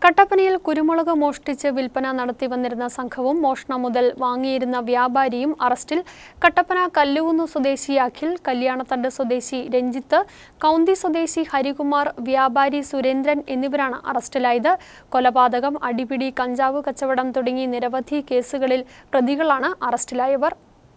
കട്ടപ്പനയിൽ കുരുമുളക് മോഷ്ടിച്ച് വിൽപ്പന നടത്തി വന്നിരുന്ന സംഘവും മോഷണം മുതൽ വാങ്ങിയിരുന്ന വ്യാപാരിയും അറസ്റ്റിൽ കട്ടപ്പന കല്ലുകുന്ന് സ്വദേശി അഖിൽ കല്യാണത്തണ്ട് സ്വദേശി രഞ്ജിത്ത് കൗന്തി സ്വദേശി ഹരികുമാർ വ്യാപാരി സുരേന്ദ്രൻ എന്നിവരാണ് അറസ്റ്റിലായത് കൊലപാതകം അടിപിടി കഞ്ചാവ് കച്ചവടം തുടങ്ങി നിരവധി കേസുകളിൽ പ്രതികളാണ് അറസ്റ്റിലായവർ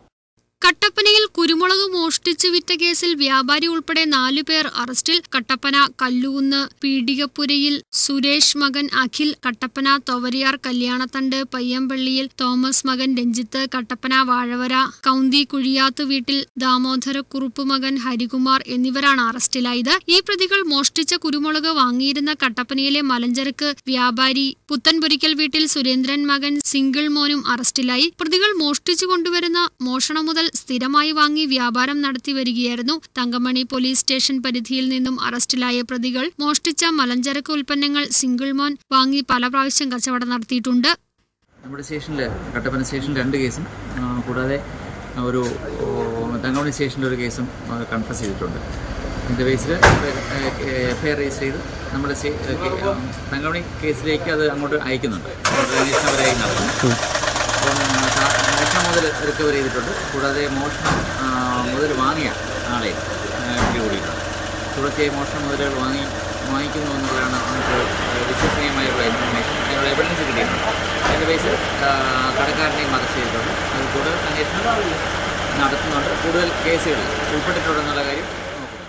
കട്ടപ്പനയിൽ കുരുമുളക് മോഷ്ടിച്ചു വിറ്റ കേസിൽ വ്യാപാരി ഉൾപ്പെടെ നാലുപേർ അറസ്റ്റിൽ കട്ടപ്പന കല്ലൂന്ന് പീഡികപ്പുരയിൽ സുരേഷ് മകൻ അഖിൽ കട്ടപ്പന തൊവരിയാർ കല്യാണത്തണ്ട് പയ്യമ്പള്ളിയിൽ തോമസ് മകൻ രഞ്ജിത്ത് കട്ടപ്പന വാഴവര കൗന്തി കുഴിയാത്തു വീട്ടിൽ ദാമോദരക്കുറുപ്പ് മകൻ ഹരികുമാർ എന്നിവരാണ് അറസ്റ്റിലായത് ഈ പ്രതികൾ മോഷ്ടിച്ച കുരുമുളക് വാങ്ങിയിരുന്ന കട്ടപ്പനയിലെ മലഞ്ചരക്ക് വ്യാപാരി പുത്തൻപുരിക്കൽ വീട്ടിൽ സുരേന്ദ്രൻ മകൻ സിംഗിൾ മോനും അറസ്റ്റിലായി പ്രതികൾ മോഷ്ടിച്ചു കൊണ്ടുവരുന്ന മോഷണം മുതൽ സ്ഥിരമായി വാങ്ങി വ്യാപാരം നടത്തി വരികയായിരുന്നു തങ്കമണി പോലീസ് സ്റ്റേഷൻ പരിധിയിൽ നിന്നും അറസ്റ്റിലായ പ്രതികൾ മോഷ്ടിച്ച മലഞ്ചരക്ക് ഉൽപ്പന്നങ്ങൾ സിംഗിൾ മോൻ വാങ്ങി പല പ്രാവശ്യം കച്ചവടം നടത്തിയിട്ടുണ്ട് നമ്മുടെ സ്റ്റേഷനിൽ കട്ടപ്പന സ്റ്റേഷനിൽ രണ്ട് കേസും ആ, കൂടാതെ ഒരു ഓ, തങ്കമണി സ്റ്റേഷനിൽ ഒരു കേസും കൺഫസ് ചെയ്തിട്ടുണ്ട് ഇതിൻ്റെ ബേസിൽ എഫ് ഐ ആർ രജിസ്റ്റർ ചെയ്ത് നമ്മുടെ സ്റ്റേ- ഏ, കേ- ആ, തങ്കമണി കേസിലേക്ക് അത് അങ്ങോട്ട് അയക്കുന്നുണ്ട് അന്വേഷണം അവരായി നടത്തുന്നു അപ്പം സാ- മോഷണം മുതൽ റിക്കവർ ചെയ്തിട്ടുണ്ട് കൂടാതെ മോഷണം ആ, മുതൽ വാങ്ങിയ ആളെ ആ, പിടികൂടിയിട്ടുണ്ട് തുടർച്ചയായി മോഷണം മുതലുകൾ വാങ്ങി വാങ്ങിക്കുന്നു എന്നുള്ളതാണ് നമുക്ക് വിശ്വസനീയമായുള്ള ഇൻഫർമേഷൻ അതിനുള്ള എവിഡൻസ് കിട്ടിയിട്ടുണ്ട് അതിൻ്റെ ബേസിൽ ആ, കടക്കാരനെയും അറസ്റ്റ് ചെയ്തിട്ടുണ്ട് അത് കൂടുതൽ അന്വേഷണം നടത്തുന്നുണ്ട് കൂടുതൽ കേസുകൾ ഉൾപ്പെട്ടിട്ടുണ്ടെന്നുള്ള കാര്യം നോക്കുന്നു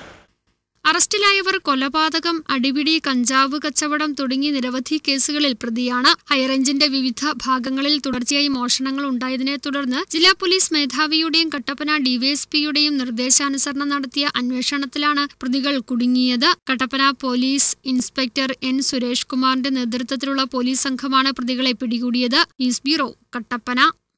അറസ്റ്റിലായവർ കൊലപാതകം അടിപിടി കഞ്ചാവ് കച്ചവടം തുടങ്ങി നിരവധി കേസുകളിൽ പ്രതിയാണ് ഹൈറേഞ്ചിന്റെ വിവിധ ഭാഗങ്ങളിൽ തുടർച്ചയായി മോഷണങ്ങൾ ഉണ്ടായതിനെ തുടർന്ന് ജില്ലാ പോലീസ് മേധാവിയുടെയും കട്ടപ്പന ഡിവൈഎസ്പിയുടെയും നിർദ്ദേശാനുസരണം നടത്തിയ അന്വേഷണത്തിലാണ് പ്രതികൾ കുടുങ്ങിയത് Kattappana police inspector N Suresh കുമാറിന്റെ നേതൃത്വത്തിലുള്ള പോലീസ് സംഘമാണ് പ്രതികളെ പിടികൂടിയത് ന്യൂസ് ബ്യൂറോ കട്ടപ്പന